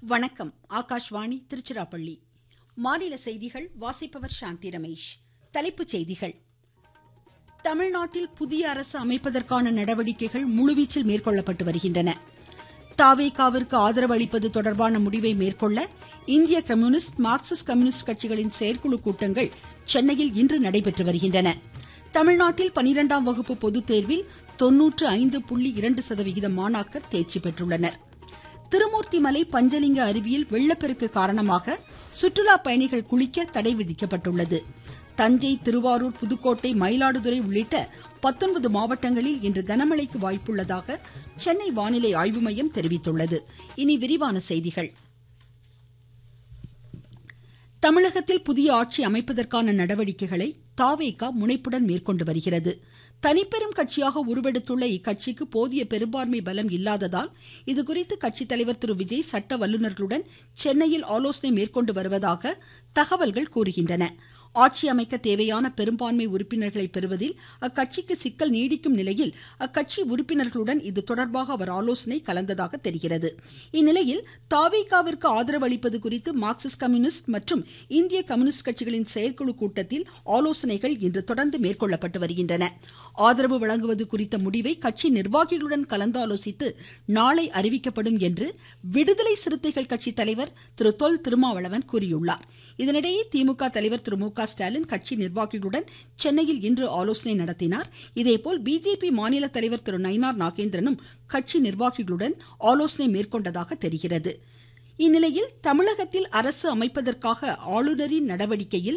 வணக்கம் ஆகாஷ்வாணி திருச்சிராப்பள்ளி மாநில செய்திகள் வாசிப்பவர் சாந்தி ரமேஷ் தலைப்புச் செய்திகள் தமிழ்நாட்டில் புதிய அரசு அமைப்பதற்கான நடவடிக்கைகள் முழுவீச்சில் மேற்கொள்ளப்பட்டு வருகின்றன தாவேகாவிற்கு ஆதரவு அளிப்பது தொடர்பான முடிவை மேற்கொள்ள இந்திய கம்யூனிஸ்ட் மார்க்சிஸ்ட் கம்யூனிஸ்ட் கட்சிகளின் செயற்குழு கூட்டங்கள் சென்னையில் இன்று நடைபெற்று வருகின்றன தமிழ்நாட்டில் பனிரெண்டாம் வகுப்பு பொதுத் தேர்வில் தொன்னூற்று ஐந்து புள்ளி இரண்டு சதவிகித மாணாக்கர் தேர்ச்சி பெற்றுள்ளனர் திருமூர்த்திமலை பஞ்சலிங்க அருவியில் வெள்ளப்பெருக்கு காரணமாக சுற்றுலா பயணிகள் குளிக்க தடை விதிக்கப்பட்டுள்ளது தஞ்சை திருவாரூர் புதுக்கோட்டை மயிலாடுதுறை உள்ளிட்ட பத்தொன்பது மாவட்டங்களில் இன்று கனமழைக்கு வாய்ப்புள்ளதாக சென்னை வானிலை ஆய்வு மையம் தெரிவித்துள்ளது இனி விரிவான செய்திகள் தமிழகத்தில் புதிய ஆட்சி அமைப்பதற்கான நடவடிக்கைகளை தாவேகா முனைப்புடன் மேற்கொண்டு வருகிறது தனிப்பெரும் கட்சியாக உருவெடுத்துள்ள இக்கட்சிக்கு போதிய பெரும்பான்மை பலம் இல்லாததால் இதுகுறித்து கட்சித் தலைவர் திரு விஜய் சட்ட வல்லுநர்களுடன் சென்னையில் ஆலோசனை மேற்கொண்டு வருவதாக தகவல்கள் கூறுகின்றன ஆட்சி அமைக்க தேவையான பெரும்பான்மை உறுப்பினர்களை பெறுவதில் அக்கட்சிக்கு சிக்கல் நீடிக்கும் நிலையில் அக்கட்சி உறுப்பினர்களுடன் இது தொடர்பாக அவர் ஆலோசனை கலந்ததாக தெரிகிறது இந்நிலையில் தாவேகாவிற்கு ஆதரவு அளிப்பது குறித்து மார்க்சிஸ்ட் கம்யூனிஸ்ட் மற்றும் இந்திய கம்யூனிஸ்ட் கட்சிகளின் செயற்குழு கூட்டத்தில் ஆலோசனைகள் இன்று தொடர்ந்து மேற்கொள்ளப்பட்டு வருகின்றன ஆதரவு வழங்குவது குறித்த முடிவை கட்சி நிர்வாகிகளுடன் கலந்தாலோசித்து நாளை அறிவிக்கப்படும் என்று விடுதலை சிறுத்தைகள் கட்சி தலைவர் திரு தொல் திருமாவளவன் கூறியுள்ளார் இதனிடையே திமுக தலைவர் திரு மு க ஸ்டாலின் கட்சி நிர்வாகிகளுடன் சென்னையில் இன்று ஆலோசனை நடத்தினார் இதேபோல் பிஜேபி மாநில தலைவர் திரு நயினார் நாகேந்திரனும் கட்சி நிர்வாகிகளுடன் ஆலோசனை மேற்கொண்டதாக தெரிகிறது இந்நிலையில் தமிழகத்தில் அரசு அமைப்பதற்காக ஆளுநரின் நடவடிக்கையில்